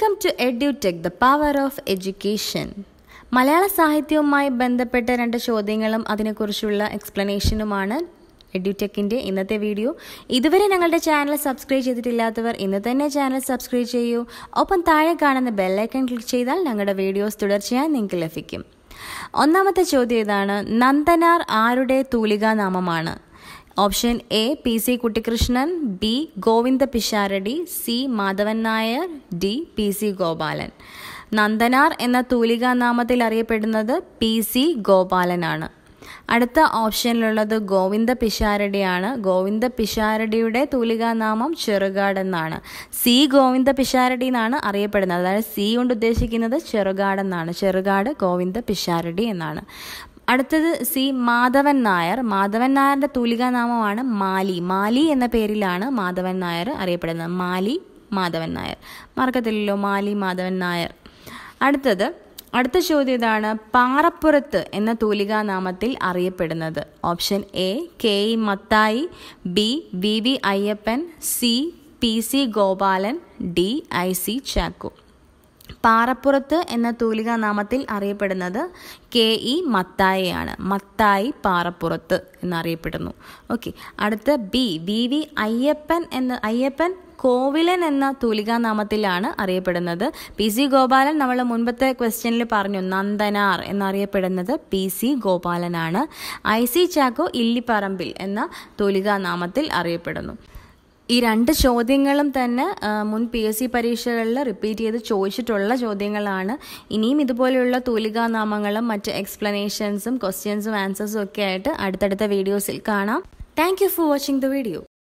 welcome to Edutech the power of education Malayala സാഹിത്യവുമായി ബന്ധപ്പെട്ട രണ്ട് ചോദ്യങ്ങളും അതിനെക്കുറിച്ചുള്ള എക്സ്പ്ലനേഷനുമാണ് എഡ്യൂടെക്കിൻ്റെ ഇന്നത്തെ വീഡിയോ ഇതുവരെ ഞങ്ങളുടെ ചാനൽ സബ്സ്ക്രൈബ് ചെയ്തിട്ടില്ലാത്തവർ ഇന്ന് തന്നെ ചാനൽ സബ്സ്ക്രൈബ് ചെയ്യൂ ഒപ്പം താഴെ കാണുന്ന ബെല്ലൈക്കൺ ക്ലിക്ക് ചെയ്താൽ ഞങ്ങളുടെ വീഡിയോസ് തുടർച്ചയായി നിങ്ങൾക്ക് ലഭിക്കും ഒന്നാമത്തെ ചോദ്യം ഇതാണ് നന്ദനാർ ആരുടെ തൂലികാനാമമാണ് option A P C Kuttikrishnan B Govinda Pisharody C Madhavan Nair D P C Gopalan Nandanar എന്ന തൂലികാനാമത്തിൽ അറിയപ്പെടുന്നത് പി സി ഗോപാലനാണ് അടുത്ത ഓപ്ഷനിലുള്ളത് ഗോവിന്ദ പിഷാരടിയാണ് ഗോവിന്ദ പിഷാരടിയുടെ തൂലികാനാമം ചെറുകാട് എന്നാണ് സി ഗോവിന്ദ പിഷാരടി എന്നാണ് അറിയപ്പെടുന്നത് അതായത് സി കൊണ്ട് ഉദ്ദേശിക്കുന്നത് ചെറുകാട് എന്നാണ് ചെറുകാട് ഗോവിന്ദ പിഷാരടി എന്നാണ് അടുത്തത് സി മാധവൻ നായർ മാധവൻ നായരുടെ തൂലികാനാമമാണ് മാലി മാലി എന്ന പേരിലാണ് മാധവൻ നായർ അറിയപ്പെടുന്നത് മാലി മാധവൻ നായർ മറക്കത്തില്ലല്ലോ മാലി മാധവൻ നായർ അടുത്തത് അടുത്ത ചോദ്യം ഇതാണ് പാറപ്പുറത്ത് എന്ന തൂലികാനാമത്തിൽ അറിയപ്പെടുന്നത് option A K E Mathai B V V Ayyappan C P C Gopalan D I C Chacko Parappurath എന്ന തൂലികാനാമത്തിൽ അറിയപ്പെടുന്നത് കെ ഇ മത്തായിയാണ് മത്തായി പാറപ്പുറത്ത് എന്നറിയപ്പെടുന്നു ഓക്കെ അടുത്ത ബി വി വി അയ്യപ്പൻ എന്ന അയ്യപ്പൻ കോവിലൻ എന്ന തൂലികാനാമത്തിലാണ് അറിയപ്പെടുന്നത് പി സി ഗോപാലൻ നമ്മൾ മുൻപത്തെ ക്വസ്റ്റ്യനിൽ പറഞ്ഞു നന്ദനാർ എന്നറിയപ്പെടുന്നത് പി സി ഗോപാലനാണ് ഐ സി ചാക്കോ ഇല്ലിപ്പറമ്പിൽ എന്ന തൂലികാനാമത്തിൽ അറിയപ്പെടുന്നു ഈ രണ്ട് ചോദ്യങ്ങളും തന്നെ മുൻ പി എസ് സി പരീക്ഷകളിൽ റിപ്പീറ്റ് ചെയ്ത് ചോദിച്ചിട്ടുള്ള ചോദ്യങ്ങളാണ് ഇനിയും ഇതുപോലെയുള്ള തൂലികാനാമങ്ങളും മറ്റ് എക്സ്പ്ലനേഷൻസും ക്വസ്റ്റ്യൻസും ആൻസേഴ്സും ഒക്കെ ആയിട്ട് അടുത്തടുത്ത വീഡിയോസിൽ കാണാം thank you for watching the video